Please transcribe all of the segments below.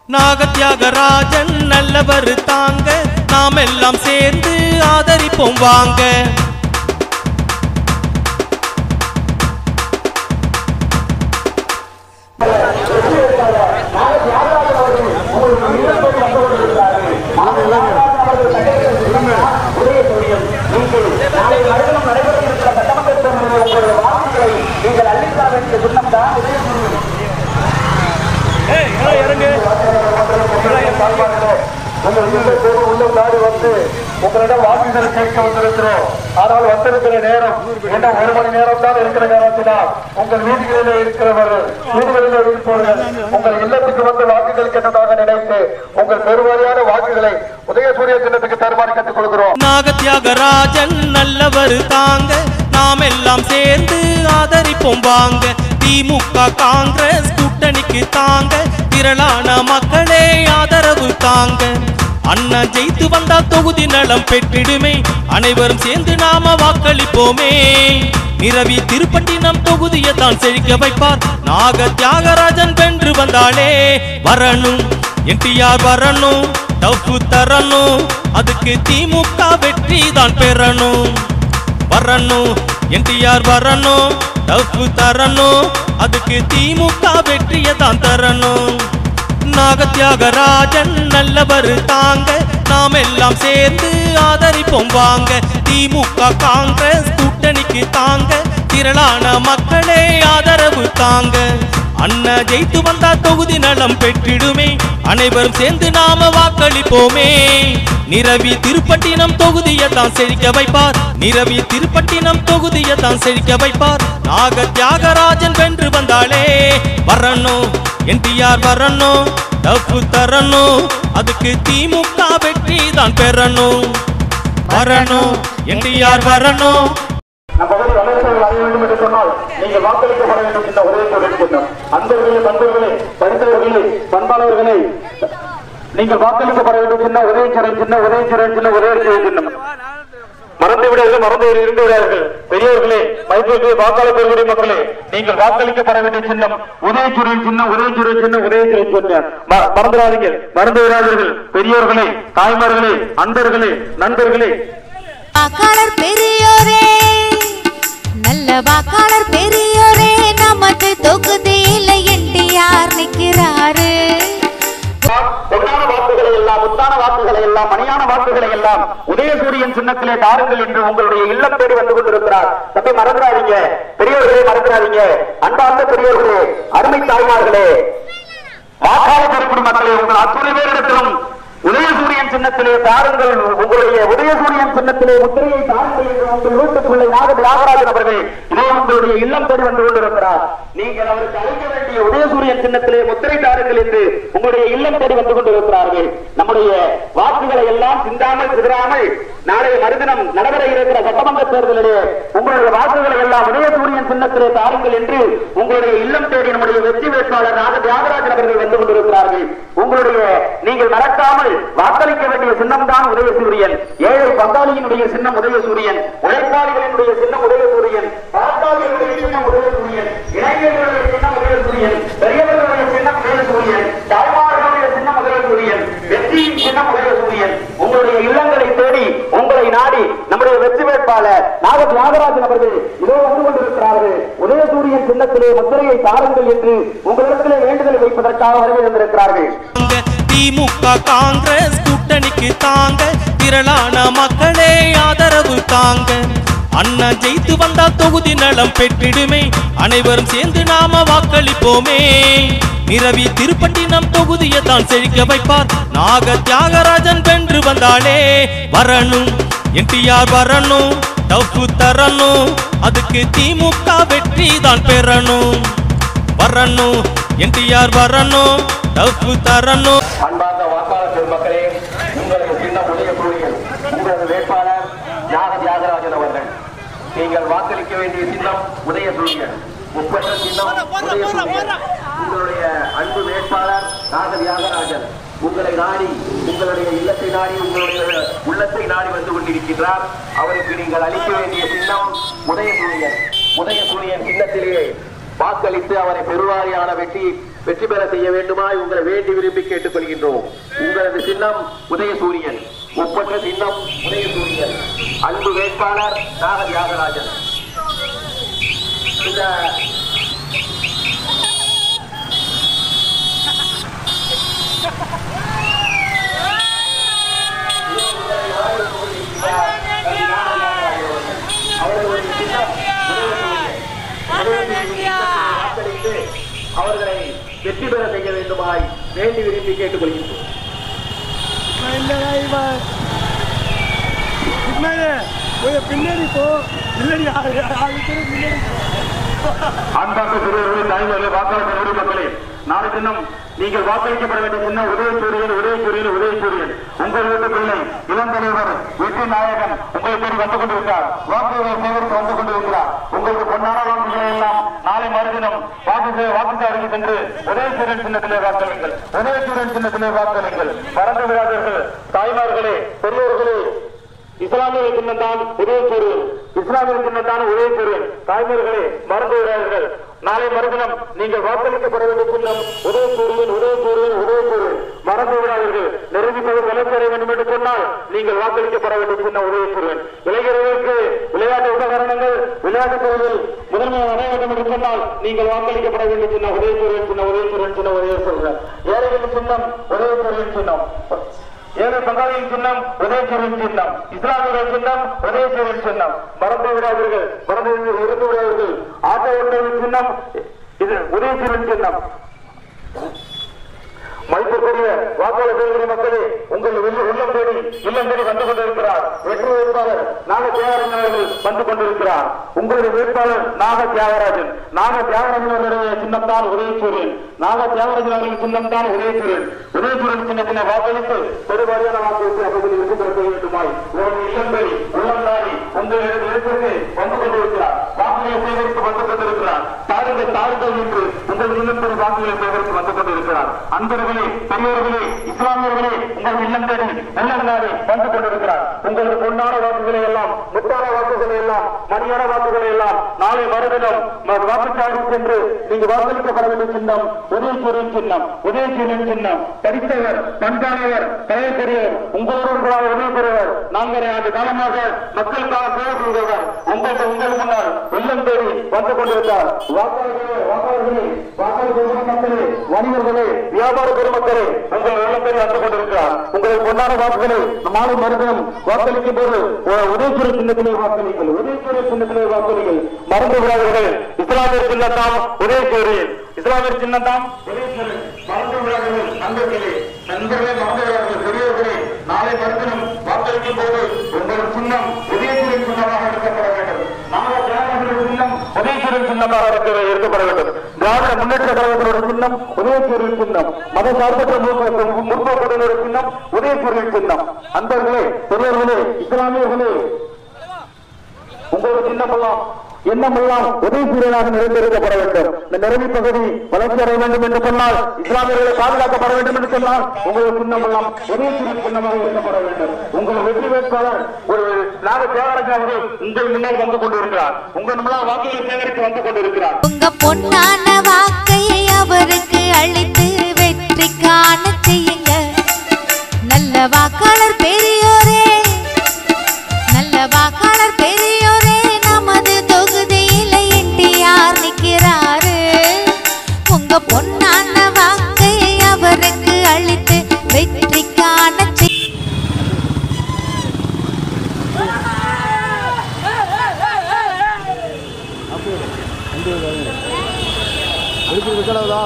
நாகத்யாகராஜன் நல்லவர் தாங்க நாம் எல்லாம் சேர்ந்து ஆதரிப்போம் வாங்க உங்கள் இந்த தேர்வு உள்ள நாடு வந்து உங்களிடம் வாக்குகள் கேட்க வந்திருக்கிறோம் ஆனால் வந்திருக்கிற நேரம் என்ன ஒரு மணி நேரம் தான் இருக்கிற நேரத்தினால் உங்கள் வீடுகளில் இருக்கிறவர்கள் வீடுகளில் இருப்பவர்கள் உங்கள் இல்லத்துக்கு வந்து வாக்குகள் கேட்டதாக நினைத்து உங்கள் பெருவாரியான வாக்குகளை உதயசூரிய சின்னத்துக்கு தருமாறு கேட்டுக் கொள்கிறோம் நாகத்யாகராஜன் நல்லவர் தாங்க நாம் எல்லாம் சேர்ந்து ஆதரிப்போம் வாங்க திமுக காங்கிரஸ் கூட்டணிக்கு தாங்க திரளான மக்களே ஆதரவு தாங்க அண்ணா ஜெயித்து வந்தா தொகுதி நலம் பெற்றிடுமே அனைவரும் சேர்ந்து நாம வாக்களிப்போமே நிரவி திருப்பட்டினம் தொகுதியை தான் செழிக்க வைப்பார் நாக தியாகராஜன் வென்று வந்தாளே வரணும் என்டிஆர் வரணும் டப்பு தரணும் அதுக்கு திமுக வெற்றி தான் பெறணும் வரணும் என்டிஆர் வரணும் டப்பு தரணும் அதுக்கு திமுக வெற்றியை தான் தரணும் நாகத்யாகராஜன் நல்லவர் தாங்க நாம் எல்லாம் சேர்ந்து ஆதரிப்போம் வாங்க திமுக காங்கிரஸ் கூட்டணிக்கு தாங்க திரளான மக்களே ஆதரவு தாங்க அண்ணா ஜெயித்து வந்தா தொகுதி நலம் பெற்றிடுமே அனைவரும் சேர்ந்து நாம வாக்களிப்போமே நிரவி திருப்பட்டினம் தொகுதியை தான் செழிக்க வைப்பார் நிரவி திருப்பட்டினம் தொகுதியை தான் செழிக்க வைப்பார் நாக தியாகராஜன் வென்று வந்தாளே வரணும் என்டிஆர் வரணும் டப்பு தரணும் அதுக்கு திமுக வெற்றி தான் பெறணும் வரணும் என்டிஆர் வரணும் நம் பகுதியில் அமைச்சர்கள் அறிய வேண்டும் என்று சொன்னால் நீங்கள் வாக்களிக்கப்பட வேண்டும் என்ற ஒரே சொல்லியிருக்கின்றோம் அன்பர்களே நண்பர்களே படித்தவர்களே பண்பாளர்களே நீங்கள் வாக்களிக்கப்பட வேண்டும் சின்ன ஒரே சிறை சின்ன ஒரே சிறை சின்ன ஒரே சிறை சின்னம் மறந்து விடார்கள் மறந்து இருந்து விடார்கள் பெரியவர்களே மைப்பர்களே வாக்காளர் பெருங்குடி மக்களே நீங்கள் வாக்களிக்கப்பட வேண்டிய சின்னம் ஒரே சுரை சின்னம் ஒரே சுரை சின்னம் ஒரே சுரை சின்னம் ம- மறந்துடாதீங்க மறந்து விடாதீர்கள் பெரியோர்களே தாய்மார்களே அன்பர்களே நண்பர்களே வாக்காளர் பெரியோரே நல்ல வாக்காளர் பெரியோரே நமது தொகுதியில என்டிஆர் நிக்கிறாரு பொன்னான வாக்குகளை எல்லாம் முத்தான வாக்குகளை எல்லாம் மணியான வாக்குகளை எல்லாம் உதயசூரியன் சின்னத்திலே தாருங்கள் என்று உங்களுடைய இல்லம் தேடி வந்து கொண்டிருக்கிறார் தப்பி மறந்துடாதீங்க பெரியவர்களே மறந்துடாதீங்க அன்பார்ந்த பெரியவர்களே அருமை தாய்மார்களே வாக்காளர் பெருக்குடி மக்களே உங்கள் அத்தனை பேரிடத்திலும் உதயசூரியன் சின்னத்திலே தாருங்கள் உங்களுடைய உதயசூரியன் சின்னத்திலே முத்திரையை தாருங்கள் என்று உங்கள் வீட்டுக்குள்ளே நாக தியாகராஜன் அவர்கள் இதே உங்களுடைய இல்லம் தேடி வந்து கொண்டிருக்கிறார் நீங்கள் அவருக்கு அளிக்க வேண்டிய உதயசூரியன் சின்னத்திலே முத்திரை தாருங்கள் என்று உங்களுடைய இல்லம் தேடி வந்து கொண்டிருக்கிறார்கள் நம்முடைய வாக்குகளை எல்லாம் சிந்தாமல் சிதறாமல் நாளைய மறுதினம் நடைபெற இருக்கிற சட்டமன்ற தேர்தலிலே உங்களுடைய வாக்குகளை எல்லாம் உதயசூரியன் சின்னத்திலே தாருங்கள் என்று உங்களுடைய இல்லம் தேடி நம்முடைய வெற்றி வேட்பாளர் நாக தியாகராஜன் அவர்கள் வந்து கொண்டிருக்கிறார்கள் உங்களுடைய நீங்கள் மறக்காமல் வாக்களிக்க வேண்டிய சின்னம் தான் உதயசூரியன் ஏழை பங்காளியினுடைய சின்னம் உதயசூரியன் உழைப்பாளிகளினுடைய சின்னம் உதயசூரியன் பாட்டாளிகளுடைய சின்னம் உதயசூரியன் இளைஞர்களுடைய சின்னம் உதயசூரியன் பெரியவர்களுடைய சின்னம் உதயசூரியன் தாய்மார்களுடைய சின்னம் உதயசூரியன் வெற்றியின் சின்னம் உதயசூரியன் உங்களுடைய இல்லங்களை தேடி உங்களை நாடி நம்முடைய வெற்றி வேட்பாளர் நாக தியாகராஜன் அவர்கள் இதோ வந்து கொண்டிருக்கிறார்கள் உதயசூரியன் சின்னத்திலே முத்திரையை தாருங்கள் என்று உங்களிடத்திலே வேண்டுதல் வைப்பதற்காக வருகை தந்திருக்கிறார்கள் தாங்க திமுக காங்கிரஸ் கூட்டணிக்கு தாங்க திரளான மக்களே ஆதரவு தாங்க அண்ணா ஜெயித்து வந்தா தொகுதி நலம் பெற்றிடுமே அனைவரும் சேர்ந்து நாம வாக்களிப்போமே நிரவி திருப்பட்டினம் தொகுதியை தான் செழிக்க வைப்பார் நாக தியாகராஜன் வென்று வந்தாளே வரணும் என்டிஆர் வரணும் டப்பு தரணும் அதுக்கு திமுக வெற்றி தான் பெறணும் வரணும் என்டிஆர் வரணும் டப்பு தரணும் அன்பார்ந்த வாக்காளர் பெருமக்களே உங்களது சின்ன உதயசூரியன் உங்களது வேட்பாளர் யாக தியாகராஜன் அவர்கள் நீங்கள் வாக்களிக்க வேண்டிய சின்னம் உதயசூரியன் முப்பட்ட சின்னம் உதயசூரியன் உங்களுடைய அன்பு வேட்பாளர் யாக தியாகராஜன் உங்களை நாடி உங்களுடைய இல்லத்தை நாடி உங்களுடைய உள்ளத்தை நாடி வந்து கொண்டிருக்கின்றார் அவருக்கு நீங்கள் அளிக்க வேண்டிய சின்னம் உதயசூரியன் உதயசூரியன் சின்னத்திலே வாக்களித்து அவரை பெருவாரியான வெற்றி வெற்றி பெற செய்ய வேண்டுமாய் உங்களை வேண்டி விரும்பி கேட்டுக்கொள்கின்றோம் உங்களது சின்னம் உதயசூரியன் ஒப்பற்ற சின்னம் உதயசூரியன் அன்பு வேட்பாளர் நாக தியாகராஜன் இந்த அவர்களுடைய சின்னம் உதயசூரியன். உதயசூரியன் வாக்களித்து அவர்களை வெற்றி பெற செய்ய வேண்டுமாய் வேண்டி விரும்பி கேட்டுக்கொள்கின்றோம் இல்லடா இவன் பின்னாடி போய் பின்னாடி போ இல்லடி ஆளு ஆளு பேரு பின்னாடி போ அன்பார்ந்த சிறுவர்களே தாய்மார்களே வாக்காளர் நடு மக்களே நாளை தினம் நீங்கள் வாக்களிக்கப்பட வேண்டிய சின்னம் உதயசூரியன் உதயசூரியன் உதயசூரியன் உங்கள் வீட்டு பிள்ளை இளம் தலைவர் வெற்றி நாயகன் உங்களை தேடி வந்து கொண்டிருக்கிறார் வாக்குகளை சேகரித்து வந்து கொண்டிருக்கிறார் உங்களுக்கு பொன்னான வாக்குகளை எல்லாம் நாளை மறுதினம் வாக்கு சே- வாக்குச்சாவடிக்கு சென்று உதயசூரியன் சின்னத்திலே வாக்களிங்கள் உதயசூரியன் சின்னத்திலே வாக்களிங்கள் மறந்து விடாதீர்கள் தாய்மார்களே பெரியோர்களே இஸ்லாமிய சின்னத்தான் உதயசூரியன் இஸ்லாமிய சின்னத்தான் உதயசூரியன் தாய்மார்களே மறந்து விடாதீர்கள் நாளை மறுதினம் நீங்கள் வாக்களிக்கப்பட வேண்டிய சின்னம் உதயசூரியன் உதயசூரியன் உதயசூரியன் மறந்து விடாதீர்கள் நிரூபிப்பவர் வளர்ச்சி வேண்டும் என்று சொன்னால் நீங்கள் வாக்களிக்கப்பட வேண்டிய சின்னம் உதயசூரியன் இளைஞர்களுக்கு விளையாட்டு உபகரணங்கள் விளையாட்டுத் துறையில் முதன்மை அடைய வேண்டும் என்று சொன்னால் நீங்கள் வாக்களிக்கப்பட வேண்டிய சின்னம் உதயசூரியன் சின்னம் உதயசூரியன் சின்னம் உதயசூரியன் ஏழைகளின் சின்னம் உதயசூரியன் சின்னம் ஏழு பங்காளியின் சின்னம் உதயசூரியன் சின்னம் இஸ்லாமியர்கள் சின்னம் உதயசூரியன் சின்னம் மறந்து விடாதீர்கள் மறந்து இருந்து விடாதீர்கள் ஆட்டோ ஓட்டுநரின் சின்னம் இது உதயசூரியன் சின்னம் மதிப்பிற்குரிய வாக்காளர் பெறுகிற மக்களே உங்கள் உள்ள- உள்ளம் தேடி இல்லம் தேடி வந்து கொண்டிருக்கிறார் வெற்றி வேட்பாளர் நாக தியாகராஜன் அவர்கள் வந்து கொண்டிருக்கிறார் உங்களுடைய வேட்பாளர் நாக தியாகராஜன் நாக தியாகராஜன் அவர்களுடைய சின்னம் தான் உதயசூரியன் நாக தியாகராஜன் அவர்களின் சின்னம் தான் உதயசூரியன் உதயசூரியன் சின்னத்தினை வாக்களித்து பெருவாரியான வாக்களித்து அவர்கள் வெற்றி பெற செய்ய வேண்டுமாய் உங்களுடைய இல்லம் தேடி உள்ளம் நாடி உங்களுடைய இடத்திற்கு வந்து கொண்டிருக்கிறார் வாக்குகளை சேகரித்து வந்து கொண்டிருக்கிறார் தாருங்கள் தாருங்கள் என்று உங்கள் இல்லம் தேடி வாக்குகளை சேகரித்து வந்து கொண்டிருக்கிறார் அன்பர்களே பெரியவர்களே இஸ்லாமியர்களே உங்கள் இல்லம் தேடி உள்ளங்காடி வந்து கொண்டிருக்கிறார் உங்களது பொன்னான வாக்குகளை எல்லாம் முத்தான வாக்குகளை எல்லாம் மணியான வாக்குகளை எல்லாம் நாளை மறுதினம் ம- வாக்குச்சாவடி சென்று நீங்க வாக்களிக்கப்பட வேண்டிய சின்னம் உதயசூரியன் சின்னம் உதயசூரியன் சின்னம் படித்தவர் பண்பானவர் கலைப்பெரியவர் உங்களோடு ஒன்றாக உதவிபெறுவர் நாங்கள் ஆண்டு காலமாக மக்களுக்காக சேவை செய்தவர் உங்களுக்கு உங்கள் முன்னால் இல்லம் தேடி வந்து கொண்டிருந்தார் வாக்காளர்களே வாக்காளர்களே வாக்காளர் பெருமக்களே வணிகர்களே வியாபார பெருமக்களே உங்கள் இல்லம் தேடி வந்து கொண்டிருக்கிறார் உங்களை பொன்னான வாக்குகளை மாலை மறுதினம் வாக்களிக்கும் போது உ- உதயசூரிய சின்னத்திலே வாக்களிங்கள் உதயசூரிய சின்னத்திலே வாக்களிங்கள் மறந்து விடாதீர்கள் இஸ்லாமிய சின்னத்தாம் உதயசூரியன் இஸ்லாமிய சின்னத்தாம் உதயசூரியன் மறந்து விடாதீர்கள் நண்பர்களே நண்பர்களே மறந்து விடாதீர்கள் பெரியவர்களே நாளை மறுதினம் வாக்களிக்கும் போது உங்கள் சின்னம் உதயசூரியன் சின்னமாக எடுக்கப்பட வேண்டும் நாளை தியாகராஜனுடைய சின்னம் உதயசூரியன் சின்னமாக இருக்க- இருக்கப்பட வேண்டும் திராவிட முன்னேற்ற கழகத்தினுடைய சின்னம் உதயசூரியன் சின்னம் மத சார்பற்ற முற்போக்குடைய சின்னம் உதயசூரியன் சின்னம் அன்பர்களே பெரியவர்களே இஸ்லாமியர்களே உங்களோட சின்னமெல்லாம் எண்ணமெல்லாம் உதயசூரியனாக நிறைந்திருக்கப்பட வேண்டும் இந்த நிறவி பகுதி வளர்ச்சி அடைய வேண்டும் என்று சொன்னால் இஸ்லாமியர்களை பாதுகாக்கப்பட வேண்டும் என்று சொன்னால் உங்களோட சின்னமெல்லாம் உதயசூரியன் சின்னமாக இருக்கப்பட வேண்டும் உங்கள் வெற்றி வேட்பாளர் ஒரு நாக தியாகராஜன் அவர்கள் உங்கள் முன்னால் வந்து கொண்டிருக்கிறார் உங்கள் முன்னால் வாக்குகளை சேகரித்து வந்து கொண்டிருக்கிறார் உங்க பொன்னான வாக்கை அவருக்கு அளித்து வெற்றி காண செய்யுங்க நல்ல வாக்காளர் பெரியோரே நல்ல வாக்காளர் பெரியோரே நமது தொகுதியில என்டிஆர் நிக்கிறாரு உங்க பொன்னான வாக்கை அவருக்கு அளித்து வெற்றி காண செய் அழுப்பு விற்கலாதா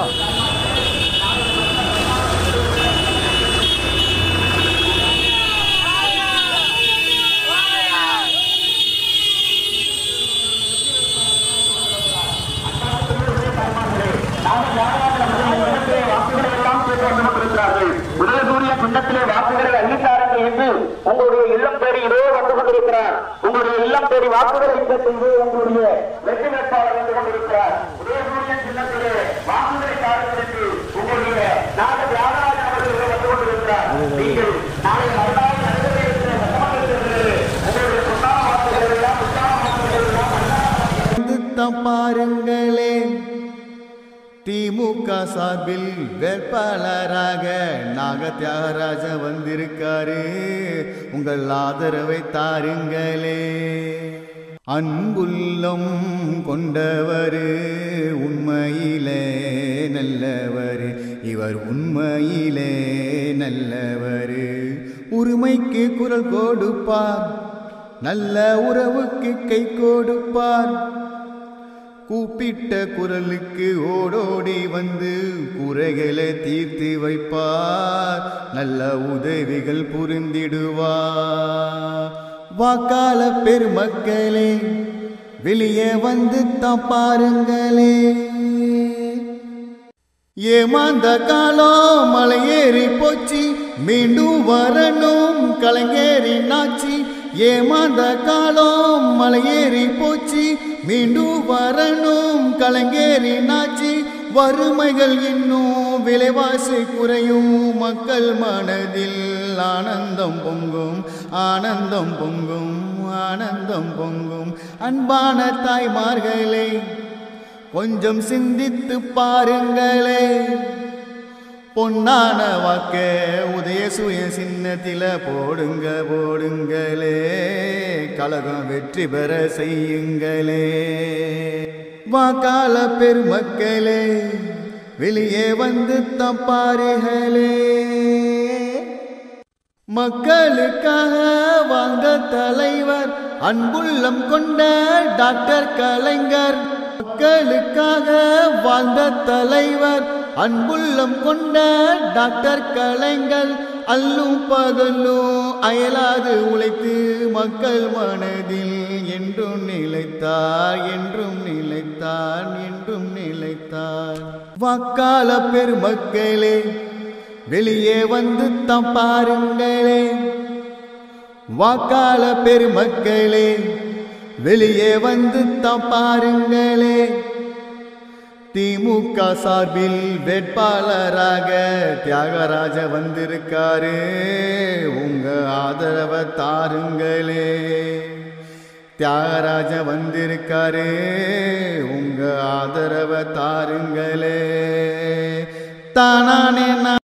உதயசூரிய சின்னத்திலே வாக்குகளை அள்ளித்தாருங்கள் என்று உங்களுடைய இல்லம் தேடி இதோ வந்து கொண்டிருக்கிறார் உங்களுடைய இல்லம் தேடி வாக்குகளை செய்து உங்களுடைய வெற்றி வேட்பாளர் வந்து கொண்டிருக்கிறார் உதயசூரிய சின்னத்திலே வாக்குகளை தாருங்கள் என்று உங்களுடைய நாக தியாகராஜன் அவர்கள் இதோ வந்து கொண்டிருக்கிறார் நீங்கள் நாளை மறுநாள் நடைபெற இருக்கிற சட்டமன்ற தேர்தலில் உங்களுடைய சொன்னான வாக்குகளை எல்லாம் உற்சாக வாக்குகளை எல்லாம் பாருங்களே திமுக சார்பில் வேட்பாளராக நாக தியாகராஜ வந்திருக்காரு உங்கள் ஆதரவை தாருங்களே அன்புள்ளம் கொண்டவர் உண்மையிலே நல்லவர் இவர் உண்மையிலே நல்லவர் உரிமைக்கு குரல் கொடுப்பார் நல்ல உறவுக்கு கை கொடுப்பார் கூப்பிட்ட குரலுக்கு ஓடோடி வந்து குறைகளை தீர்த்து வைப்பார் நல்ல உதவிகள் புரிந்திடுவார் வாக்காள பெருமக்களே வெளியே வந்து தான் பாருங்களே ஏமாந்த காலம் மலையேறி போச்சு மீண்டும் வரணும் கலைஞேறி நாச்சி ஏமாந்த காலம் மலையேறி போச்சு மீண்டும் வரணும் கலைஞேறி நாச்சி வறுமைகள் இன்னும் விலைவாசி குறையும் மக்கள் மனதில் ஆனந்தம் பொங்கும் ஆனந்தம் பொங்கும் ஆனந்தம் பொங்கும் அன்பான தாய்மார்களே கொஞ்சம் சிந்தித்து பாருங்களே பொன்னான வாக்க உதயசூய சின்னத்தில போடுங்க போடுங்களே கழகம் வெற்றி பெற செய்யுங்களே வாக்காள பெருமக்களே வெளியே வந்து தப்பாருகளே மக்களுக்காக வாழ்ந்த தலைவர் அன்புள்ளம் கொண்ட டாக்டர் கலைஞர் மக்களுக்காக வாழ்ந்த தலைவர் அன்புள்ளம் கொண்ட டாக்டர் கலைஞர் அல்லும் பகலும் அயலாது உழைத்து மக்கள் மனதில் என்றும் நிலைத்தார் என்றும் நிலைத்தார் என்றும் நிலைத்தார் வாக்காள பெருமக்களே வெளியே வந்து தம் பாருங்களே வாக்காள பெருமக்களே வெளியே வந்து தம் பாருங்களே திமுக சார்பில் வேட்பாளராக தியாகராஜ வந்திருக்காரு உங்க ஆதரவை தாருங்களே தியாகராஜ வந்திருக்காரு உங்க ஆதரவை தாருங்களே தானானே நான்